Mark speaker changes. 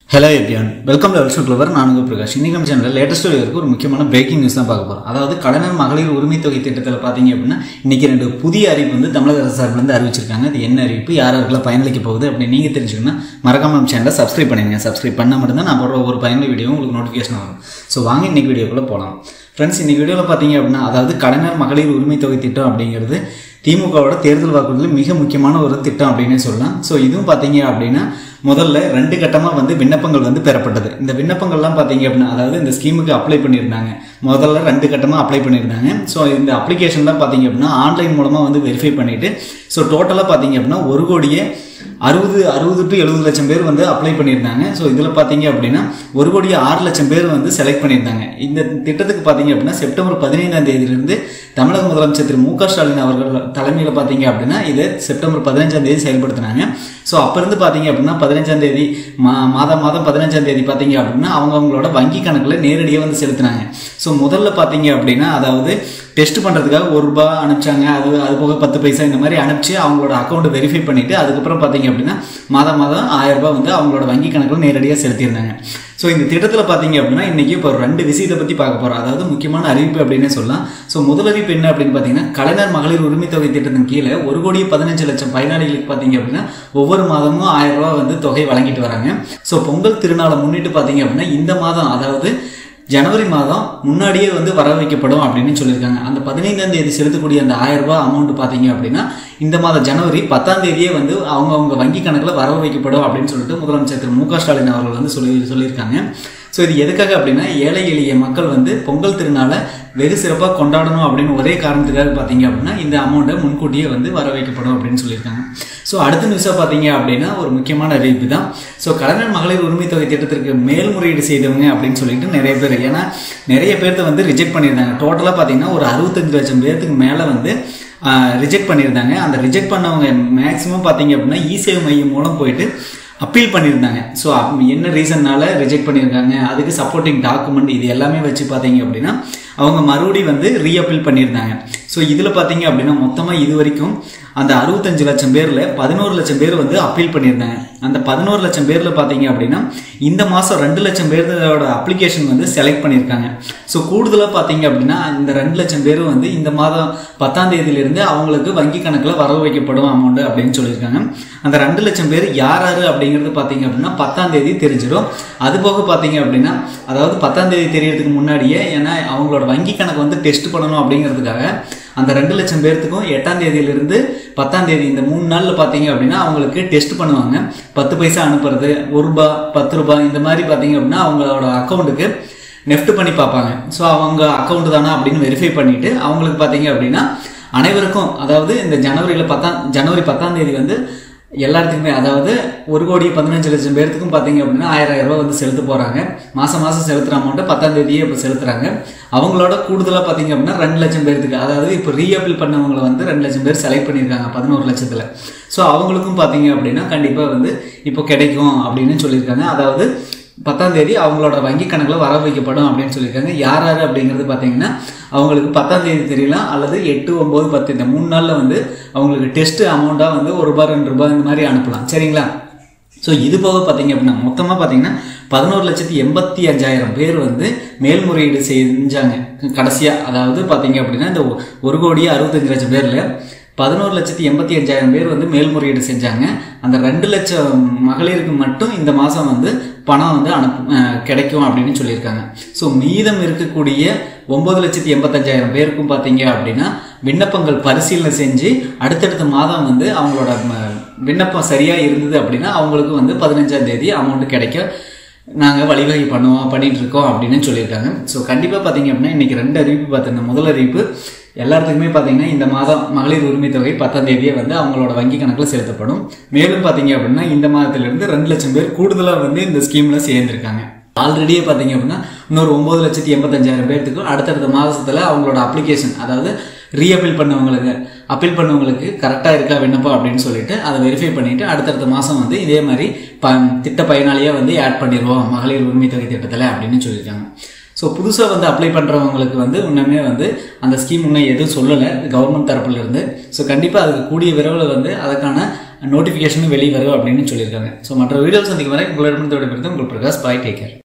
Speaker 1: hello everyone welcome to வெல்ஷன் கிளவர் நான் உங்கள் பிரகாஷ் இன்னைக்கு நம்ம சேனலில் லேட்டஸ்ட் வரைக்கும் ஒரு முக்கியமான பிரேக்கிங் நியூஸ் தான் பார்க்க போகிறோம் அதாவது கடனர் மகளிர் உரிமை தொகை திட்டத்தில் பார்த்தீங்க அப்படின்னா இன்னைக்கு ரெண்டு புதிய அறிவிப்பு வந்து தமிழக அரசு சார்பிலேருந்து அறிவிச்சிருக்காங்க அது என்ன அறிவிப்பு யார் யாருக்கெல்லாம் பயனளிக்க போகுது அப்படின்னு நீங்கள் தெரிஞ்சுக்கணும்னா மறக்காம நம்ம சேனலை சப்ஸ்கிரைப் பண்ணிடுங்க சப்ஸ்கிரைப் பண்ணால் மட்டும்தான் நான் போடுற ஒவ்வொரு பயனுள்ள வீடியோ உங்களுக்கு நோட்டிஃபிகேஷன் வரும் ஸோ வாங்க இன்னைக்கு வீடியோக்குள்ளே போகலாம் ஃப்ரெண்ட்ஸ் இன்னைக்கு வீடியோவில் பார்த்தீங்க அப்படின்னா அதாவது கடனர் மகளிர் உரிமை தொகை திட்டம் அப்படிங்கிறது திமுகவோட தேர்தல் வாக்குறுதியில் மிக முக்கியமான ஒரு திட்டம் அப்படின்னே சொல்லலாம் ஸோ இதுவும் பார்த்தீங்க அப்படின்னா முதல்ல ரெண்டு கட்டமாக வந்து விண்ணப்பங்கள் வந்து பெறப்பட்டது இந்த விண்ணப்பங்கள்லாம் பார்த்தீங்க அப்படின்னா அதாவது இந்த ஸ்கீமுக்கு அப்ளை பண்ணியிருந்தாங்க முதல்ல ரெண்டு கட்டமாக அப்ளை பண்ணியிருந்தாங்க ஸோ இந்த அப்ளிகேஷன்லாம் பார்த்தீங்க அப்படின்னா ஆன்லைன் மூலமாக வந்து வெரிஃபை பண்ணிவிட்டு ஸோ டோட்டலாக பார்த்தீங்க அப்படின்னா ஒரு கோடியே அறுபது அறுபது டு எழுபது லட்சம் பேர் வந்து அப்ளை பண்ணியிருந்தாங்க ஸோ இதில் பார்த்தீங்க அப்படின்னா ஒரு கோடி ஆறு லட்சம் பேர் வந்து செலக்ட் பண்ணியிருந்தாங்க இந்த திட்டத்துக்கு பார்த்தீங்க அப்படின்னா செப்டம்பர் பதினைந்தாம் தேதியிலிருந்து தமிழக முதலமைச்சர் திரு மு க ஸ்டாலின் அவர்கள் தலைமையில் பார்த்தீங்க அப்படின்னா இதை செப்டம்பர் பதினஞ்சாம் தேதி செயல்படுத்தினாங்க ஸோ அப்போ இருந்து பார்த்தீங்க அப்படின்னா பதினஞ்சாம் தேதி மா மாதம் மாதம் பதினஞ்சாம் தேதி பார்த்தீங்க அப்படின்னா அவங்க அவங்களோட வங்கி கணக்கில் நேரடியாக வந்து செலுத்தினாங்க ஸோ முதல்ல பார்த்தீங்க அப்படின்னா அதாவது டெஸ்ட் பண்ணுறதுக்காக ஒரு ரூபா அனுப்பிச்சாங்க அது அது போக பத்து பைசா இந்த மாதிரி அனுப்பிச்சு அவங்களோட அக்கௌண்ட்டை வெரிஃபை பண்ணிவிட்டு அதுக்கப்புறம் பார்த்தீங்க அப்படின்னா மாதம் மாதம் ஆயிரம் ரூபாய் வந்து அவங்களோட வங்கி கணக்கில் நேரடியாக செலுத்தியிருந்தாங்க ஸோ இந்த திட்டத்தில் பார்த்தீங்க அப்படின்னா இன்றைக்கி இப்போ ஒரு ரெண்டு விஷயத்தை பற்றி பார்க்க போகிறோம் அதாவது முக்கியமான அறிவிப்பு அப்படின்னே சொல்லலாம் ஸோ முதல் அறிவிப்பு என்ன அப்படின்னு பார்த்தீங்கன்னா கலைஞர் மகளிர் உரிமை தொகை திட்டத்தின் கீழே ஒரு கோடி பதினஞ்சு லட்சம் பயனாளிகளுக்கு பார்த்தீங்க அப்படின்னா ஒவ்வொரு மாதமும் ஆயிரம் ரூபாய் வந்து தொகை வழங்கிட்டு வராங்க ஸோ பொங்கல் திருநாளை முன்னிட்டு பார்த்தீங்க அப்படின்னா இந்த மாதம் அதாவது ஜனவரி மாதம் முன்னாடியே வந்து வர வைக்கப்படும் அப்படின்னு சொல்லியிருக்காங்க அந்த பதினைந்தாம் தேதி செலுத்தக்கூடிய அந்த ஆயிரம் ரூபாய் அமௌண்ட் பார்த்தீங்க அப்படின்னா இந்த மாதம் ஜனவரி பத்தாம் தேதியே வந்து அவங்க அவங்க வங்கி கணக்கில் வரவு வைக்கப்படும் அப்படின்னு சொல்லிட்டு முதலமைச்சர் திரு மு க ஸ்டாலின் அவர்கள் வந்து சொல்லி சொல்லியிருக்காங்க ஸோ இது எதுக்காக அப்படின்னா ஏழை எளிய மக்கள் வந்து பொங்கல் திருநாளை வெகு சிறப்பாக கொண்டாடணும் அப்படின்னு ஒரே காரணத்துக்காக பார்த்தீங்க அப்படின்னா இந்த அமௌண்ட்டை முன்கூட்டியே வந்து வர வைக்கப்படும் அப்படின்னு சொல்லியிருக்காங்க ஸோ அடுத்த நியூஸாக பார்த்தீங்க அப்படின்னா ஒரு முக்கியமான அறிவிப்பு தான் ஸோ கலைஞர் மகளிர் உரிமை தொகை திட்டத்திற்கு மேல்முறையீடு செய்தவங்க அப்படின்னு சொல்லிட்டு நிறைய பேர் ஏன்னா நிறைய பேர்த்த வந்து ரிஜெக்ட் பண்ணியிருந்தாங்க டோட்டலாக பார்த்தீங்கன்னா ஒரு அறுபத்தஞ்சு லட்சம் பேர்த்துக்கு மேலே வந்து ரிஜெக்ட் பண்ணியிருந்தாங்க அந்த ரிஜெக்ட் பண்ணவங்க மேக்ஸிமம் பார்த்தீங்க அப்படின்னா இசேவை மையம் மூலம் போயிட்டு அப்பீல் பண்ணியிருந்தாங்க ஸோ என்ன ரீசன்னால ரிஜெக்ட் பண்ணியிருக்காங்க அதுக்கு சப்போர்ட்டிங் டாக்குமெண்ட் இது எல்லாமே வச்சு பார்த்தீங்க அப்படின்னா அவங்க மறுபடி வந்து ரீஅப்பீல் பண்ணியிருந்தாங்க ஸோ இதில் பார்த்தீங்க அப்படின்னா மொத்தமாக இது வரைக்கும் அந்த அறுபத்தஞ்சு லட்சம் பேரில் பதினோரு லட்சம் பேர் வந்து அப்பீல் பண்ணியிருந்தாங்க அந்த பதினோரு லட்சம் பேரில் பார்த்தீங்க அப்படின்னா இந்த மாதம் ரெண்டு லட்சம் பேரோட அப்ளிகேஷன் வந்து செலக்ட் பண்ணியிருக்காங்க ஸோ கூடுதலாக பார்த்தீங்க அப்படின்னா இந்த ரெண்டு லட்சம் பேர் வந்து இந்த மாதம் பத்தாம் தேதியிலிருந்து அவங்களுக்கு வங்கி கணக்கில் வரவு வைக்கப்படும் அமௌண்ட் அப்படின்னு சொல்லியிருக்காங்க அந்த ரெண்டு லட்சம் பேர் யார் யார் அப்படிங்கிறது பார்த்தீங்க அப்படின்னா பத்தாம் தேதி தெரிஞ்சிடும் அது போக பார்த்தீங்க அப்படின்னா அதாவது பத்தாம் தேதி தெரியறதுக்கு முன்னாடியே ஏன்னா அவங்களோட வங்கி கணக்கு வந்து டெஸ்ட் பண்ணணும் அப்படிங்கிறதுக்காக அந்த ரெண்டு லட்சம் பேர்த்துக்கும் எட்டாம் தேதியிலிருந்து பத்தாம் தேதி இந்த மூணு நாளில் பார்த்தீங்க அப்படின்னா அவங்களுக்கு டெஸ்ட் பண்ணுவாங்க பத்து பைசா அனுப்புறது ஒரு ரூபா பத்து ரூபாய் இந்த மாதிரி பார்த்தீங்க அப்படின்னா அவங்களோட அக்கௌண்ட்டுக்கு நெஃப்ட் பண்ணி பார்ப்பாங்க ஸோ அவங்க அக்கௌண்ட் தானா அப்படின்னு வெரிஃபை பண்ணிட்டு அவங்களுக்கு பார்த்தீங்க அப்படின்னா அனைவருக்கும் அதாவது இந்த ஜனவரியில் பத்தாம் ஜனவரி பத்தாம் தேதி வந்து எல்லாத்துக்குமே அதாவது ஒரு கோடி பதினஞ்சு லட்சம் பேர்த்துக்கும் பார்த்தீங்க அப்படின்னா ஆயிரம் ஆயிரம் ரூபாய் வந்து செலுத்த போகிறாங்க மாதம் மாதம் செலுத்துகிற அமௌண்ட்டை பத்தாம் தேதியே இப்போ செலுத்துறாங்க அவங்களோட கூடுதலாக பார்த்தீங்க அப்படின்னா ரெண்டு லட்சம் பேர்த்துக்கு அதாவது இப்போ ரீஅப்பீல் பண்ணவங்களை வந்து ரெண்டு லட்சம் பேர் செலக்ட் பண்ணியிருக்காங்க பதினோரு லட்சத்தில் ஸோ அவங்களுக்கும் பார்த்தீங்க அப்படின்னா கண்டிப்பாக வந்து இப்போ கிடைக்கும் அப்படின்னு சொல்லியிருக்காங்க அதாவது பத்தாம் தேதி அவங்களோட வங்கி கணக்கில் வர வைக்கப்படும் அப்படின்னு சொல்லியிருக்காங்க யார் யார் அப்படிங்கிறது பார்த்தீங்கன்னா அவங்களுக்கு பத்தாம் தேதி தெரியலாம் அல்லது எட்டு ஒம்பது பத்து இந்த மூணு நாளில் வந்து அவங்களுக்கு டெஸ்ட் அமௌண்ட்டாக வந்து ஒரு ரூபாய் ரெண்டு ரூபாய் இந்த மாதிரி அனுப்பலாம் சரிங்களா ஸோ இது போக பார்த்தீங்க அப்படின்னா மொத்தமாக பார்த்தீங்கன்னா பதினோரு லட்சத்தி எண்பத்தி அஞ்சாயிரம் பேர் வந்து மேல்முறையீடு செஞ்சாங்க கடைசியாக அதாவது பார்த்தீங்க அப்படின்னா இந்த ஒரு கோடியே அறுபத்தஞ்சு லட்சம் பேரில் பதினோரு லட்சத்தி எண்பத்தி அஞ்சாயிரம் பேர் வந்து மேல்முறையீடு செஞ்சாங்க அந்த ரெண்டு லட்சம் மகளிருக்கு மட்டும் இந்த மாதம் வந்து பணம் வந்து அனுப்பு கிடைக்கும் அப்படின்னு சொல்லியிருக்காங்க ஸோ மீதம் இருக்கக்கூடிய ஒம்பது லட்சத்தி எண்பத்தஞ்சாயிரம் பேருக்கும் பார்த்தீங்க அப்படின்னா விண்ணப்பங்கள் பரிசீலனை செஞ்சு அடுத்தடுத்த மாதம் வந்து அவங்களோட விண்ணப்பம் சரியாக இருந்தது அப்படின்னா அவங்களுக்கு வந்து பதினஞ்சாம் தேதி அமௌண்ட் கிடைக்க நாங்கள் வழிவகை பண்ணுவோம் பண்ணிட்டு இருக்கோம் அப்படின்னு சொல்லியிருக்காங்க ஸோ கண்டிப்பாக பார்த்தீங்க அப்படின்னா இன்றைக்கி ரெண்டு அறிவிப்பு பார்த்துருந்தேன் முதல் அறிவிப்பு எல்லாத்துக்குமே பார்த்தீங்கன்னா இந்த மாதம் மகளிர் உரிமை தொகை பத்தாம் தேதியே வந்து அவங்களோட வங்கி கணக்கில் செலுத்தப்படும் மேலும் பார்த்தீங்க அப்படின்னா இந்த மாதத்திலிருந்து ரெண்டு லட்சம் பேர் கூடுதலாக வந்து இந்த ஸ்கீமில் சேர்ந்துருக்காங்க ஆல்ரெடியே பார்த்தீங்க அப்படின்னா இன்னொரு ஒம்பது லட்சத்தி எண்பத்தஞ்சாயிரம் பேர்த்துக்கு அடுத்தடுத்த மாதத்தில் அவங்களோட அப்ளிகேஷன் அதாவது ரீஅப்பீல் பண்ணவங்களுக்கு அப்பீல் பண்ணவங்களுக்கு கரெக்டாக இருக்கா விண்ணப்பம் அப்படின்னு சொல்லிட்டு அதை வெரிஃபை பண்ணிவிட்டு அடுத்தடுத்த மாதம் வந்து இதே மாதிரி ப திட்ட பயனாளியாக வந்து ஆட் பண்ணிடுவோம் மகளிர் உரிமை தொகை திட்டத்தில் அப்படின்னு சொல்லியிருக்காங்க ஸோ புதுசாக வந்து அப்ளை பண்ணுறவங்களுக்கு வந்து இன்னுமே வந்து அந்த ஸ்கீம் இன்னும் எதுவும் சொல்லலை கவர்மெண்ட் தரப்புலேருந்து ஸோ கண்டிப்பாக அதுக்கு கூடிய விரைவில் வந்து அதுக்கான நோட்டிஃபிகேஷனும் வெளியே வரும் அப்படின்னு சொல்லியிருக்காங்க ஸோ மற்ற வீடியோ சந்திக்கும் வரை உங்களிடமிருந்து விடைபெறுது உங்கள் பிரகாஷ் பாய் டேக் கேர்